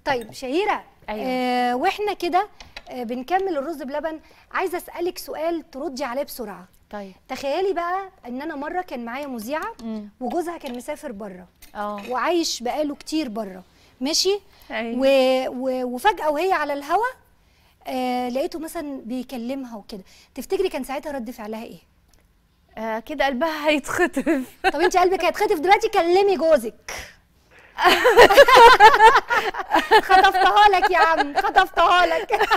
طيب شهيره أيوة. آه واحنا كده آه بنكمل الرز بلبن عايزه اسالك سؤال تردي عليه بسرعه طيب تخيلي بقى ان انا مره كان معايا مذيعه مم. وجوزها كان مسافر بره اه وعايش بقاله كتير بره ماشي أيوة. و... و... وفجاه وهي على الهوا آه لقيته مثلا بيكلمها وكده تفتكري كان ساعتها رد فعلها ايه آه كده قلبها هيتخطف طب انت قلبك هيتخطف دلوقتي كلمي جوزك خطفتها لك يا عم خطفتها لك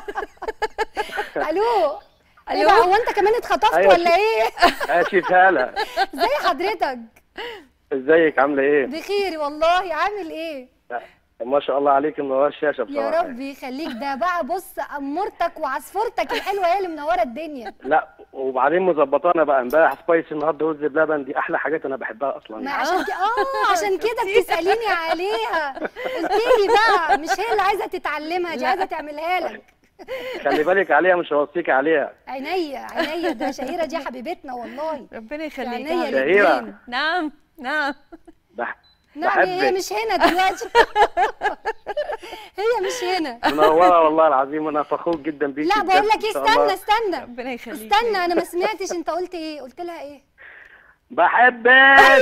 الو ايه ألو؟ ده هو انت كمان اتخطفت أيوة ولا ايه يا شيف هلا ازي حضرتك ازيك عامله ايه؟ بخير والله عامل ايه ما شاء الله عليك منور الشاشه يا بصراحه رب يخليك ده بقى بص امورتك وعصفورتك الحلوه هي اللي منوره الدنيا لا وبعدين مظبطانا بقى امبارح سبايسي النهارده رز بلبن دي احلى حاجات انا بحبها ما اصلا عشان كده اه عشان كده بتساليني عليها قلت لي بقى مش هي اللي عايزه تتعلمها دي عايزه تعملها لك خلي بالك عليها مش هوصيك عليها عينيا عينيا ده شهيره دي حبيبتنا والله ربنا يخليك عينيا يا حبيبي. شهيرة. الاتنين. نعم نعم بح... نعم هي بحبك. مش هنا دلوقتي هي مش هنا منوره والله العظيم انا فخور جدا بيكي لا بقول بجد لك إن شاء استنى الله. استنى ربنا يخليك استنى انا ما سمعتش انت قلت ايه قلت لها ايه بحبك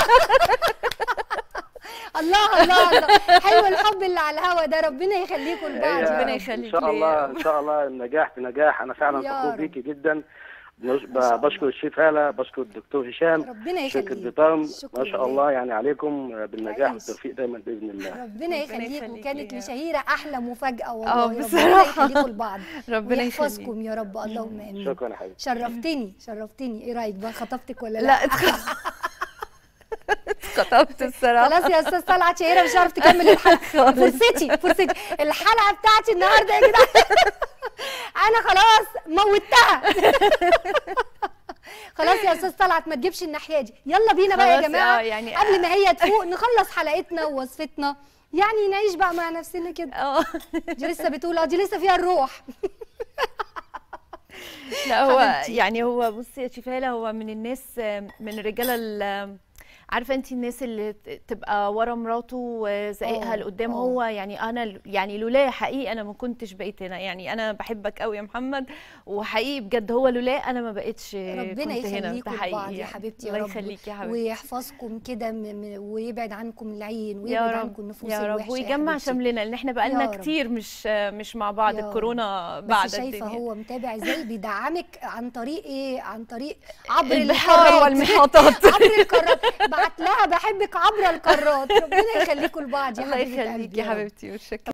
الله الله الله حلو الحب اللي على الهوا ده ربنا يخليكم لبعض هي ربنا ان يخليك شاء الله ليا. ان شاء الله النجاح في نجاح انا فعلا يا فخور رب. بيكي جدا بنش- ما شاء الله. بشكر الشيف هلا بشكر الدكتور هشام ربنا شركه يخليك بيطارم شكراً ما شاء لله. الله يعني عليكم بالنجاح عايش. والتوفيق دايما باذن الله ربنا يخليك يخليك وكانت ليا. لشهيره احلى مفاجاه والله اه ربنا بصراحة. يخليكم لبعض ربنا ويحفظكم يا رب اللهم امين شكرا يا حبيبي شرفتني شرفتني ايه رايك بقى خطفتك ولا لا, لا اتخ- اتخطبت الصراحه خلاص يا استاذ طلعت شهيره مش هعرف تكمل الحلقه فرصتي فرصتي الحلقه بتاعتي النهارده يا جدعان انا خلاص موتها خلاص يا استاذ طلعت ما تجيبش الناحيه دي يلا بينا بقى يا خلاص، جماعه آه، يعني- قبل ما هي تفوق نخلص حلقتنا ووصفتنا يعني نعيش بقى مع نفسنا كده اه دي لسه بتقول اه دي لسه فيها الروح لا هو حبيبتي. يعني هو بصي يا شيفاله هو من الناس من الرجاله ال- عارفه انت الناس اللي ت- تبقى ورا مراته وزقيقها آه، لقدام آه. هو يعني انا ل- يعني لولا حقيقي انا ما كنتش بقيت هنا يعني انا بحبك قوي يا محمد وحقيقي بجد هو لولا انا ما بقتش ربنا كنت هنا يخليكم ده حقيقي لبعض يا يعني. حبيبتي يا الله رب يخليك يا حبيبتي ويحفظكم كده م- م- ويبعد عنكم العين يا ويبعد رب عنكم النفوس يا رب الوحشه يا ويجمع حبيبتي. شملنا لان احنا يا بقالنا رب. كتير مش مش مع بعض يا رب. الكورونا بعد بس شايفه الدنيا هو متابع ازاي بيدعمك عن طريق ايه عن طريق عبر البحار القارات. والمحيطات عبر القارات بعت لها بحبك عبر القارات ربنا يخليكم لبعض يا الله حبيبه يخليك قلبي يا رب. حبيبتي والشكر